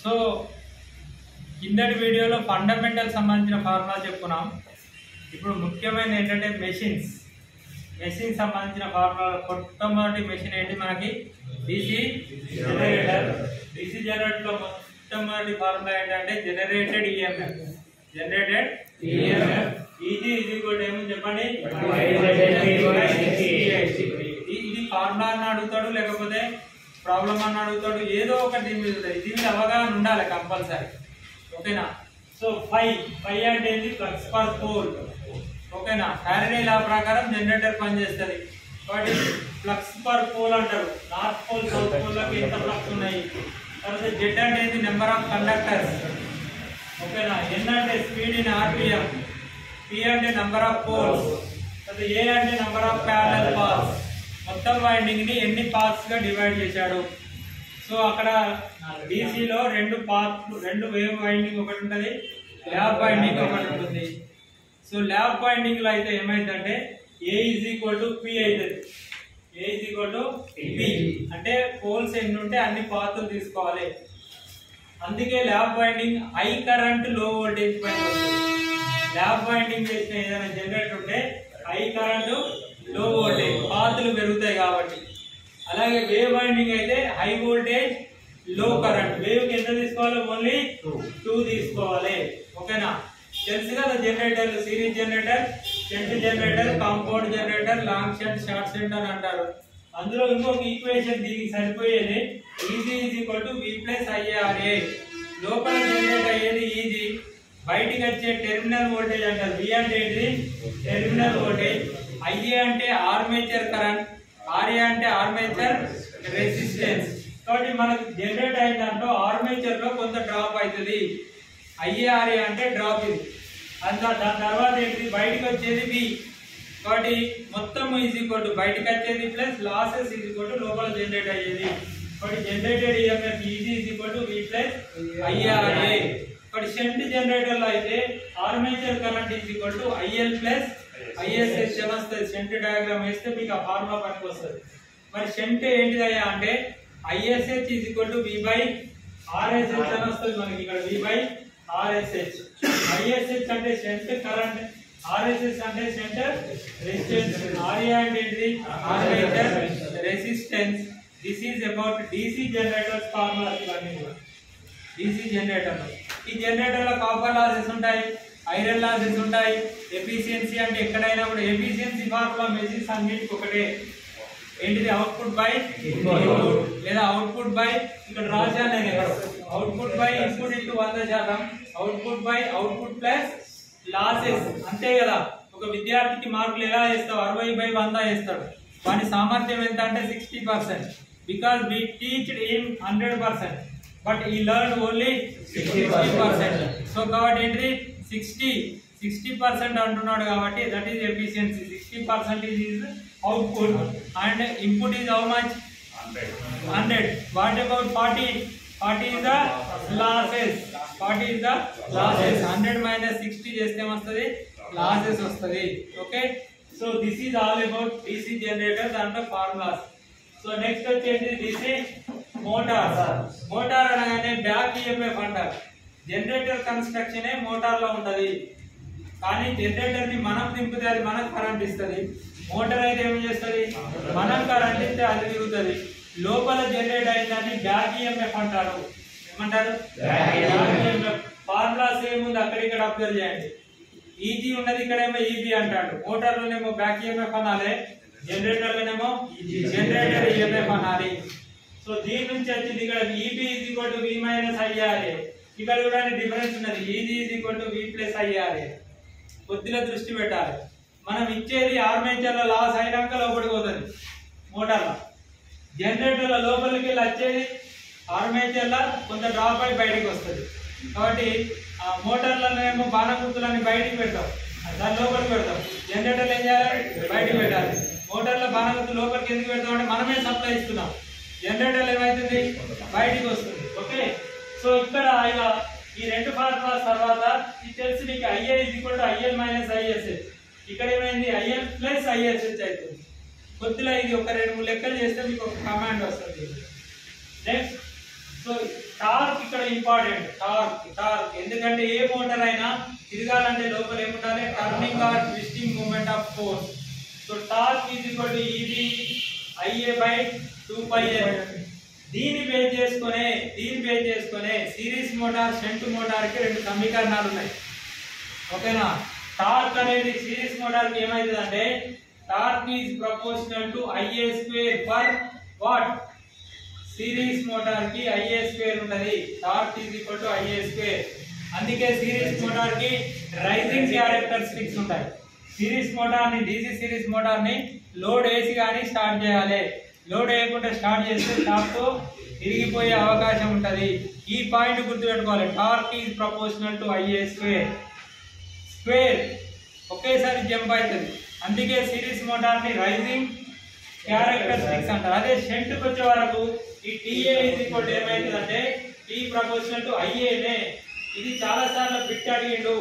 So కిందటి వీడియోలో fundamental సంబంధించిన ఫార్ములా చెప్పుకున్నాం ఇప్పుడు ముఖ్యమైన ఏంటంటే మెషిన్స్ మెషిన్ సంబంధించిన ఫార్ములా మొట్టమొదటి మెషిన్ ఏంటి మనకి డిసి జనరేటర్ డిసి జనరేటర్ లో మొట్టమొదటి ఫార్ములా ఏంటంటే generated EMF generated EMF E G is equal ఏమని చెప్పండి ఇది ఇది ఫార్ములా అని అడుగుతాడు లేకపోతే ప్రాబ్లం అని అడుగుతాడు ఏదో ఒకటి దీని మీద ఉంటుంది. దీని మీద అవగాహన ఉండాలి కంపల్సరీ ఓకేనా సో ఫైవ్ ఫైవ్ అంటే ఏంటి ఫ్లక్స్ పర్ పోల్ ఓకేనా ఫ్యారడే లా ప్రకారం జనరేటర్ పనిచేస్తుంది కాబట్టి ఫ్లక్స్ పర్ పోల్ అంటారు నార్త్ పోల్ సౌత్ పోల్ లకు ఎంత ఫ్లక్స్ ఉన్నాయి తర్వాత జెడ్ అంటే ఏంటి నెంబర్ ఆఫ్ కండక్టర్స్ ఓకేనా ఎన్ అంటే స్పీడ్ ఇన్ ఆర్పిఎం పి అంటే నెంబర్ ఆఫ్ పోల్స్ తర్వాత ఏ అంటే నెంబర్ ఆఫ్ ప్యారల్ పాస్ మొత్తం వైండింగ్ ని ఎన్ని పార్ట్స్ గా డివైడ్ చేశాడు సో అక్కడ DC లో రెండు పార్ట్ రెండు వేవ్ వైండింగ్ ఒకటి ఉంటుంది ల్యాబ్ వైండింగ్ ఒకటి ఉంటుంది సో ల్యాబ్ వైండింగ్ లో అయితే ఏమైందంటే A is equal to P అవుతుంది A is equal to P అంటే పోల్స్ ఎన్ని ఉంటే అన్ని పాత్రలు తీసుకోవాలి అందుకే lap winding high current low voltage పైన వస్తుంది ల్యాబ్ వైండింగ్ చేసిన ఏదైనా జనరేటర్ ఉంటే హై కరెంట్ లో వోల్టేజ్ పాత్రలు పెరుగుతాయి కాబట్టి అలాగే వేవ్ వైండింగ్ అయితే హై వోల్టేజ్ లో కరెంట్ వేవ్ కి ఎంత తీసుకోవాలి ఓన్లీ టూ తీసుకోవాలి ఓకేనా తెలుసు కదా జనరేటర్లు series generator shunt generator compound generator long shunt short shunt అని అంటారు అందులో ఇంకొక ఈక్వేషన్ దీనికి సరిపోయేది E G is equal to V plus I A R A లోపల జనరేట్ అయ్యేది ఈజీ బయటికి వచ్చే టెర్మినల్ వోల్టేజ్ అంటారు వి అంటే ఏంటిది టెర్మినల్ వోల్టేజ్ ఐఏ అంటే ఆర్మేచర్ కరెంట్ ఆర్ఏ అంటే ఆర్మేచర్ రెసిస్టెన్స్ కాబట్టి మనకు జనరేట్ అయిన దాంట్లో ఆర్మేచర్ లో కొంత డ్రాప్ అవుతుంది ఐఏఆర్ఏ అంటే డ్రాప్ ఇది అంత దాని తర్వాత ఏంటి బయటకు వచ్చేది బి కాబట్టి మొత్తం ఈజ్ ఈక్వల్ టు బయటకు వచ్చేది plus losses is equal to లోపల జనరేట్ అయ్యేది కాబట్టి generated EMF E G is equal to V plus I R A కాబట్టి షంట్ జనరేటర్ లో అయితే armature current is equal to I L plus I S S అని వస్తుంది షంట్ డయాగ్రామ్ వేస్తే మీకు ఆ ఫార్ములా పనికి వస్తుంది మరి షంట్ ఏంటిదయ్యా అంటే I S H is equal to V by R S H అని వస్తుంది మనకి ఇక్కడ వి బై ఆర్ఎస్హెచ్ ఐఎస్హెచ్ అంటే షంట్ కరెంట్ ఆర్ఎస్ఎస్ అంటే సెంటర్ రెసిస్టెన్స్ ఆర్ఏ అంటే ఏంటిది armature resistance this is about DC generators formula ఇవన్నీ కూడా డిసి జనరేటర్ ఈ జనరేటర్ లో కాపర్ లాసెస్ ఉంటాయి ఐరన్ లాసెస్ ఉంటాయి ఎఫిషియన్సీ అంటే ఎక్కడైనా కూడా ఎఫిషియన్సీ ఫార్ములా మెషిన్స్ అన్నిటికి ఒకటే ఏంటిది అవుట్పుట్ బై ఇన్పుట్ లేదా అవుట్పుట్ బై ఇక్కడ రాశాను నేను ఇక్కడ అవుట్పుట్ బై ఇన్పుట్ ఇంటూ వంద శాతం output by output plus losses అంతే కదా ఒక విద్యార్థికి మార్కులు ఎలా వేస్తావు అరవై బై వంద వేస్తాడు వాని సామర్థ్యం ఎంత అంటే sixty percent because we teach in hundred percent but ఈ learn only sixty percent so కాబట్టి ఏంటిది సిక్స్టీ సిక్స్టీ పర్సెంట్ అంటున్నాడు కాబట్టి that is efficiency sixty percent is output and input is how much hundred what about forty forty is the losses forty is the losses hundred minus sixty చేస్తే ఏమొస్తుంది losses వస్తుంది okay so this is all about DC generator దాంట్లో formulas so next వచ్చేసి DC motor motor అనగానే back EMF అంటారు generator construction motor లో ఉంటది కానీ జనరేటర్ ని మనం దింపితే అది మనకు కరెంట్ ఇస్తుంది మోటార్ అయితే ఏం చేస్తుంది మనం కరెంట్ ఇస్తే అది తిరుగుతుంది లోపల జనరేట్ అయిందని బ్యాక్ ఈఎంఎఫ్ అంటారు ఏమంటారు ఫార్ములాస్ ఏముంది అక్కడ ఇక్కడ అబ్జర్వ్ చేయండి ఈజీ ఉన్నది ఇక్కడేమో ఈజీ అంటాడు మోటార్లోనేమో బ్యాక్ ఈఎంఎఫ్ అనాలి జనరేటర్లోనేమో జనరేటర్ ఈఎంఎఫ్ అనాలి సో దీని నుంచి వచ్చింది ఇక్కడ E B is equal to V minus I R A ఇక్కడ చూడండి డిఫరెన్స్ ఉన్నది E G is equal to V plus I R A కొద్దిగా దృష్టి పెట్టాలి మనం ఇచ్చేది ఆర్మేచర్ల లాస్ అయినాక లోపలికి పోతుంది మోటార్లో జనరేటర్ల లోపలికి వెళ్ళి వచ్చేది ఆర్మేచర్ల కొంత డ్రాప్ అయి బయటికి వస్తుంది కాబట్టి ఆ మోటార్లనేమో బాణగుర్తులని బయటికి పెడతాం దాని లోపలికి పెడతాం జనరేటర్లు ఏం చేయాలి బయటికి పెట్టాలి మోటార్ల బాణగుర్తు లోపలికి ఎందుకు పెడతాం అంటే మనమే సప్లై ఇస్తున్నాం జనరేటర్లు ఏమవుతుంది బయటికి వస్తుంది ఓకే సో ఇక్కడ ఇలా ఈ రెండు ఫార్ములాస్ తర్వాత ఇది తెలిసి నీకు ఐఏ ఇది కూడా ఐఎల్ మైనస్ ఐఎస్హెచ్ ఇక్కడ ఏమైంది ఐఎల్ ప్లస్ ఐఎస్హెచ్ అవుతుంది కొద్దిగా ఇది ఒక రెండు మూడు లెక్కలు చేస్తే మీకు ఒక కమాండ్ వస్తుంది నెక్స్ట్ సో టార్క్ ఇక్కడ ఇంపార్టెంట్ టార్క్ టార్క్ ఎందుకంటే ఏ మోటార్ అయినా తిరగాలంటే లోపల ఏముండాలి turning or twisting moment of force so torque is equal to E B I A by two pi దీన్ని బేస్ చేసుకునే దీన్ని బేస్ చేసుకునే సిరీస్ మోటార్ షంట్ మోటార్ కి రెండు సమీకరణాలు ఉన్నాయి ఓకేనా టార్క్ అనేది సిరీస్ మోటార్ కి ఏమైతుంది అంటే torque is proportional to I A square for what series motor కి ఐఏ స్క్వేర్ ఉంటది torque is equal to I A square అందుకే సిరీస్ మోటార్ కి రైజింగ్ క్యారెక్టరిస్టిక్స్ ఉంటాయి సిరీస్ మోటార్ ని డీసీ సిరీస్ మోటార్ ని లోడ్ వేసి కానీ స్టార్ట్ చేయాలి లోడ్ వేయకుండా స్టార్ట్ చేస్తే షాఫ్ట్ తిరిగిపోయే అవకాశం ఉంటది ఈ పాయింట్ గుర్తుపెట్టుకోవాలి torque is proportional to I A square square ఒకేసారి జంప్ అవుతుంది అందుకే సిరీస్ మోటార్ ని రైజింగ్ క్యారెక్టరిస్టిక్స్ అంటారు అదే షంట్ కి వచ్చే వరకు ఈ టీఏ ఈజ్ ఈక్వల్ ఏమైతుంది అంటే టీ ప్రపోర్షనల్ టు ఐఏనే ఇది చాలా సార్లు బిట్ అడిగిండు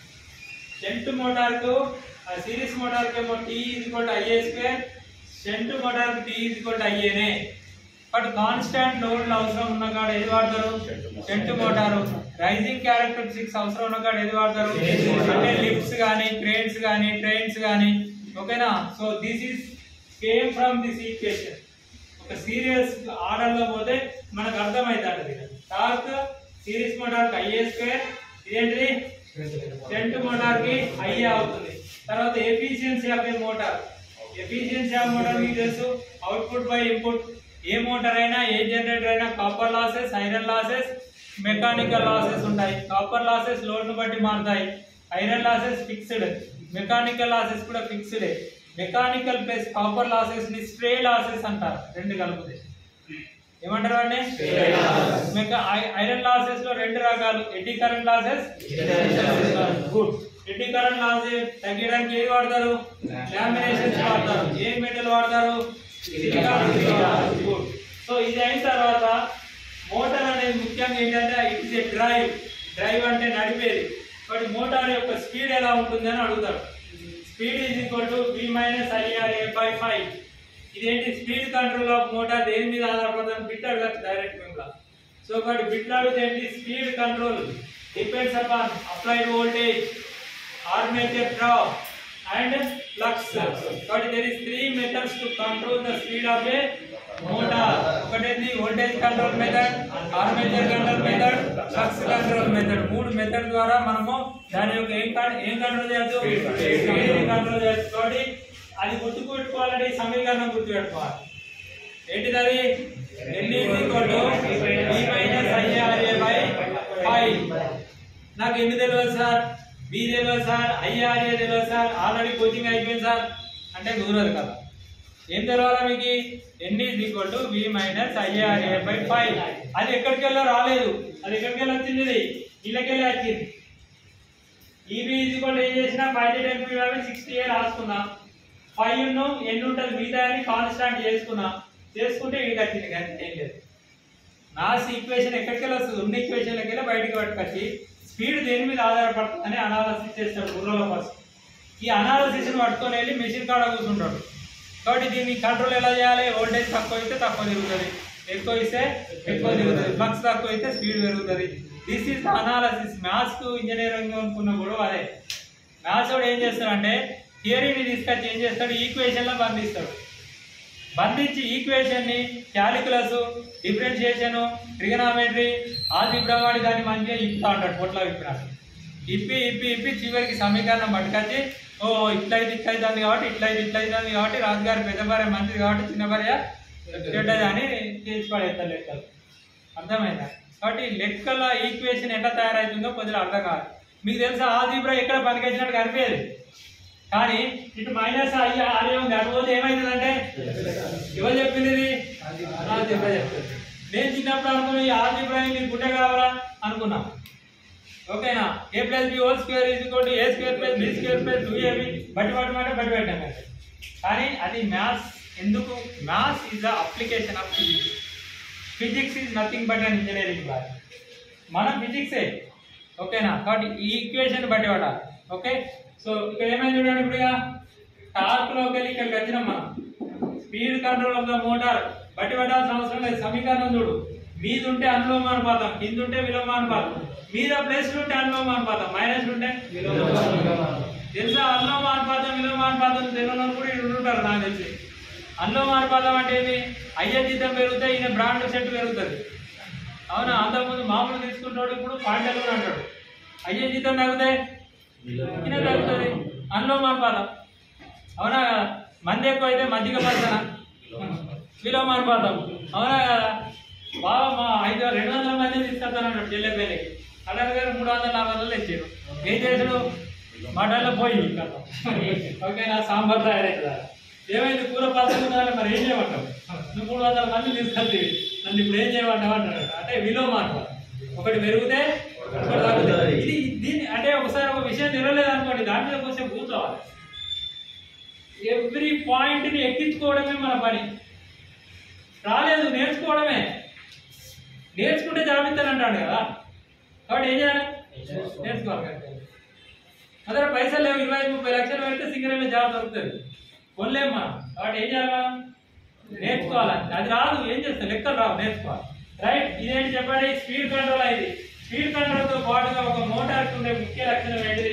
షంట్ మోటార్ కు సిరీస్ మోటార్ కి ఏమో T is equal to I A square shunt motor కి టీ ఈజ్ ఈక్వల్ టు ఐఏనే బట్ కాన్స్టాంట్ లోడ్ అవసరం ఉన్న కాడ ఏది వాడతారు షంట్ మోటారు రైజింగ్ క్యారెక్టరిస్టిక్స్ అవసరం ఉన్న కాడ ఏది వాడతారు అంటే లిఫ్ట్స్ కానీ క్రేన్స్ కానీ ట్రైన్స్ కానీ ఓకేనా so this is came from this equation ఒక సీరియస్ ఆర్డర్ లో పోతే మనకు అర్థమైంది torque series motor IA square ఇదేంటిది షంట్ మోటార్ కి ఐఏ అవుతుంది తర్వాత efficiency of a motor efficiency of motor మీకు తెలుసు output by input a motor అయినా ఏ జనరేటర్ అయినా copper losses iron losses mechanical losses ఉంటాయి కాపర్ లాసెస్ లోడ్ ను బట్టి మారుతాయి iron losses fixed mechanical losses కూడా fixed mechanical plus copper losses ని స్ట్రే లాసెస్ అంటారు రెండు కలిపితే ఏమంటారు అండి మెకా ఐరన్ లాసెస్ లో రెండు రకాలు eddy current losses good eddy current loss తగ్గడానికి ఏది వాడతారు లామినేషన్స్ వాడతారు ఏ మెటల్ వాడతారు గుడ్ సో ఇది అయిన తర్వాత మోటార్ అనేది ముఖ్యంగా ఏంటంటే it is a drive drive అంటే నడిపేది బట్ మోటార్ యొక్క స్పీడ్ ఎలా ఉంటుంది అని అడుగుతారు speed is equal to B minus IRA by five ఇదేంటి స్పీడ్ కంట్రోల్ ఆఫ్ మోటార్ దేని మీద ఆధారపడుతుంది బిట్ అడగచ్చు డైరెక్ట్ మేము సో బట్ బిట్ అడిగితే ఏంటి speed control depends upon applied voltage armature drop and flux కాబట్టి there is three methods to control the speed of a motor ఒకటేది voltage control method armature control method flux control method మూడు method ద్వారా మనము దాని యొక్క ఏం కన్- ఏం కంట్రోల్ చేయొచ్చు స్పీడ్ కంట్రోల్ చేయొచ్చు కాబట్టి అది గుర్తు పెట్టుకోవాలంటే ఈ సమీకరణం గుర్తు పెట్టుకోవాలి ఏంటిది అది N is equal to B minus IRA by five నాకు ఎన్ని తెలియదు సార్ బి తెలియదు సార్ ఐఆర్ఏ తెలియదు సార్ ఆల్రెడీ కోచింగ్ అయిపోయింది సార్ అంటే కుదరదు కదా ఏం తెలవాలా మీకు N is equal to B minus IRA by five అది ఎక్కడికి వెళ్ళో రాలేదు అది ఎక్కడికి వెళ్ళి వచ్చింది ఇది ఇళ్ళకెళ్ళి వచ్చింది ఈబీ ఈజ్ ఈక్వల్ ఏం చేసినా five ten P sixty A రాసుకున్నా ఫైవ్ ను ఎన్ని ఉంటుంది మిగతా అని కాన్స్టాంట్ చేసుకున్నా చేసుకుంటే ఇక్కడికి వచ్చింది కానీ ఏం లేదు నాస్ ఈక్వేషన్ ఎక్కడికి వెళ్ళి వస్తుంది ఉన్న ఈక్వేషన్లకి వెళ్ళి బయటికి పట్టుకొచ్చి స్పీడ్ దేని మీద ఆధారపడుతుందని అనాలసిస్ చేస్తాడు బుర్రలో ఫస్ట్ ఈ అనాలసిస్ పట్టుకొని వెళ్ళి మెషిన్ కాడ కూర్చుంటాడు కాబట్టి దీన్ని కంట్రోల్ ఎలా చేయాలి వోల్టేజ్ తక్కువ అయితే తక్కువ తిరుగుతుంది ఎక్కువ ఇస్తే ఎక్కువ తిరుగుతుంది ఫ్లక్స్ తక్కువ అయితే స్పీడ్ పెరుగుతుంది this is the analysis maths engineering అనుకున్న కూడా అదే మ్యాథ్స్ వాడు ఏం చేస్తాడంటే థియరీని తీసుకొచ్చి ఏం చేస్తాడు ఈక్వేషన్లో బంధిస్తాడు బంధించి ఈక్వేషన్ ని క్యాలిక్యులస్ డిఫరెన్షియేషన్ ట్రిగనామెట్రీ ఆల్జిబ్రా వాడి దాన్ని మంచిగా ఇప్పుతా ఉంటాడు పొట్ల విప్పినాడు ఇప్పి ఇప్పి ఇప్పి చివరికి సమీకరణం పట్టుకొచ్చి ఓ ఇట్లయితే ఇట్లా అవుతుంది కాబట్టి ఇట్లయితే ఇట్లా అవుతుంది కాబట్టి రాజుగారి పెద్ద భార్య మంచిది కాబట్టి చిన్న భార్య చెడ్డది అని చేసి పడేస్తారు లెక్కలు అర్థమైందా కాబట్టి లెక్కల ఈక్వేషన్ ఎట్లా తయారవుతుందో కొద్దిగా అర్థం కాదు మీకు తెలుసా ఆల్జిబ్రా ఎక్కడ పనికొచ్చినట్టు కనిపించదు కానీ ఇటు మైనస్ అయ్యి ఆరే ఉంది అటు పోతే ఏమైతుందంటే ఎవరు చెప్పింది ఇది ఆల్జిబ్రా చెప్పింది నేను చిన్నప్పుడు అనుకున్నా ఈ ఆల్జిబ్రా నీకు గుడ్డ కావాలా అనుకున్నా ఓకేనా A plus B whole square is equal to A square plus B square plus two AB బట్టి పట్టమంటే బట్టి పెట్టాం కానీ అది మ్యాథ్స్ ఎందుకు maths is the application of physics physics is nothing but an engineering class మనం ఫిజిక్సే ఓకేనా కాబట్టి ఈ ఈక్వేషన్ బట్టి పడాలి ఓకే సో ఇక్కడ ఏమైంది చూడండి ఇప్పుడు ఇక టార్క్ లోకి వెళ్ళి ఇక్కడికి వచ్చినాం మనం speed control of the motor బట్టి పట్టాల్సిన అవసరం లేదు సమీకరణం చూడు మీద ఉంటే అనులోమానుపాతం కింద ఉంటే విలోమానుపాతం మీద ప్లస్ ఉంటే అనులోమానుపాతం మైనస్ ఉంటే తెలుసా అనులోమానుపాతం విలోమానుపాతం తెలియని వాళ్ళు కూడా ఇక్కడ ఉంటారు నాకు తెలిసి అనులోమానుపాతం అంటే ఏంటి అయ్యే జీతం పెరిగితే ఈయన బ్రాండ్ సెట్ పెరుగుతుంది అవునా అంతకుముందు మామూలు తీసుకుంటాడు ఇప్పుడు పాండలు కూడా అంటాడు అయ్యే జీతం తగ్గితే ఈయన తగ్గుతుంది అనులోమానుపాతం అవునా కదా మంది ఎక్కువ అయితే మజ్జిగ పడతానా విలోమానుపాతం అవునా కదా బాబా మా ఐదు రెండు వందల మంది తీసుకొస్తానన్నాడు చెల్లెపల్లికి కలర్ గారు మూడు వందల నాలుగు వందలు ఇచ్చారు ఏం చేసాడు మటన్లో పోయి ఓకేనా సాంబార్ తయారైతుందా ఏమైంది కూర పద్ధతి మరి ఏం చేయమంటావు నువ్వు మూడు వందల మంది తీసుకొచ్చి నన్ను ఇప్పుడు ఏం చేయమంటావు అంటాడు అంటే విలోమానుపాతం ఒకటి పెరిగితే ఒకటి తగ్గుతుంది ఇది దీన్ని అంటే ఒకసారి ఒక విషయం తెలియలేదు అనుకోండి దాని మీద కొంచెం కూర్చోవాలి ఎవ్రీ పాయింట్ని ఎక్కించుకోవడమే మన పని రాలేదు నేర్చుకోవడమే నేర్చుకుంటే జాబితాను అంటాడు కదా కాబట్టి ఏం చేయాలి నేర్చుకోవాలి కదా. అదే పైసలు లేవు ఇరవై ఐదు ముప్పై లక్షలు పెడితే సింగరేణి జాబ్ దొరుకుతుంది కొనలేము మనం కాబట్టి ఏం చేయాలి మనం నేర్చుకోవాలి అది రాదు ఏం చేస్తాం లెక్కలు రావు నేర్చుకోవాలి రైట్ ఇదేంటి చెప్పండి స్పీడ్ కంట్రోల్ అయింది స్పీడ్ కంట్రోల్ తో పాటుగా ఒక మోటార్ ఉండే ముఖ్య లక్షణం ఏంటిది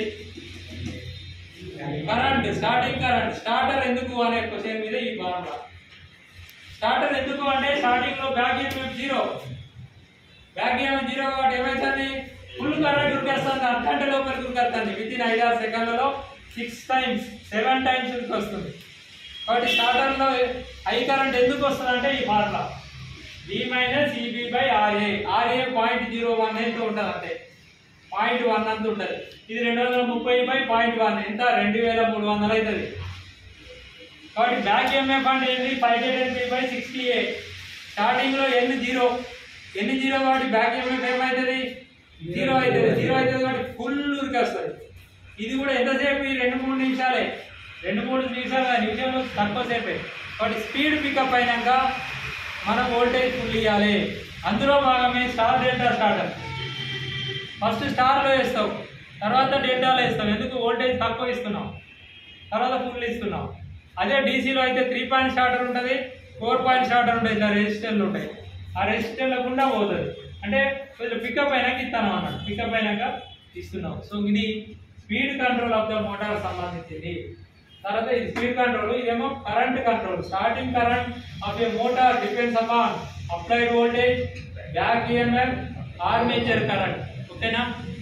కరెంట్ స్టార్టింగ్ కరెంట్ స్టార్టర్ ఎందుకు అనే క్వశ్చన్ మీద ఈ ఫార్ములా స్టార్టర్ ఎందుకు అంటే స్టార్టింగ్ లో back EMF zero back EMF zero కాబట్టి ఏమైతుంది ఫుల్ కరెంట్ ఉరికేస్తుంది అర్ధ గంట లోపలికి ఉరికేస్తుంది విత్ ఇన్ ఐదారు సెకండ్లలో సిక్స్ టైమ్స్ సెవెన్ టైమ్స్ వస్తుంది కాబట్టి స్టార్టర్ లో హై కరెంట్ ఎందుకు వస్తుంది అంటే ఈ formula B minus EB by RA RA point zero one అయితే ఉంటుంది అంతే పాయింట్ వన్ అంత ఉంటుంది ఇది రెండు వందల ముప్పై బై పాయింట్ వన్ ఎంత రెండు వేల మూడు వందలు అవుతుంది కాబట్టి బ్యాక్ ఎంఎఫ్ అంటే ఏంటి five hundred by sixty A starting లో ఎన్ని జీరో ఎన్ని జీరో కాబట్టి బ్యాక్ ఎంఎఫ్ ఏమవుతుంది జీరో అవుతుంది జీరో అవుతుంది కాబట్టి ఫుల్ ఉరికి వస్తుంది ఇది కూడా ఎంతసేపు ఈ రెండు మూడు నిమిషాలే రెండు మూడు నిమిషాలు కాదు, నిమిషంలో తక్కువ సేపే కాబట్టి స్పీడ్ పికప్ అయినాక మనం వోల్టేజ్ ఫుల్ ఇవ్వాలి అందులో భాగమే స్టార్ డెల్టా స్టార్టర్ ఫస్ట్ స్టార్లో వేస్తావు తర్వాత డెల్టాలో వేస్తావు ఎందుకు వోల్టేజ్ తక్కువ ఇస్తున్నావు తర్వాత ఫుల్ ఇస్తున్నాం అదే డీసీలో అయితే త్రీ పాయింట్ స్టార్టర్ ఉంటుంది ఫోర్ పాయింట్ స్టార్టర్ ఉంటుంది ఇట్లా రెసిస్టర్లు ఉంటాయి ఆ రెసిస్టర్ల గుండా పోతుంది అంటే కొంచెం పికప్ అయినాక ఇస్తాను అన్నాడు పికప్ అయినాక ఇస్తున్నాం సో ఇది speed control of the motor సంబంధించింది తర్వాత ఇది స్పీడ్ కంట్రోల్ ఇదేమో current control starting current of a motor depends upon applied voltage back EMF armature current ఓకేనా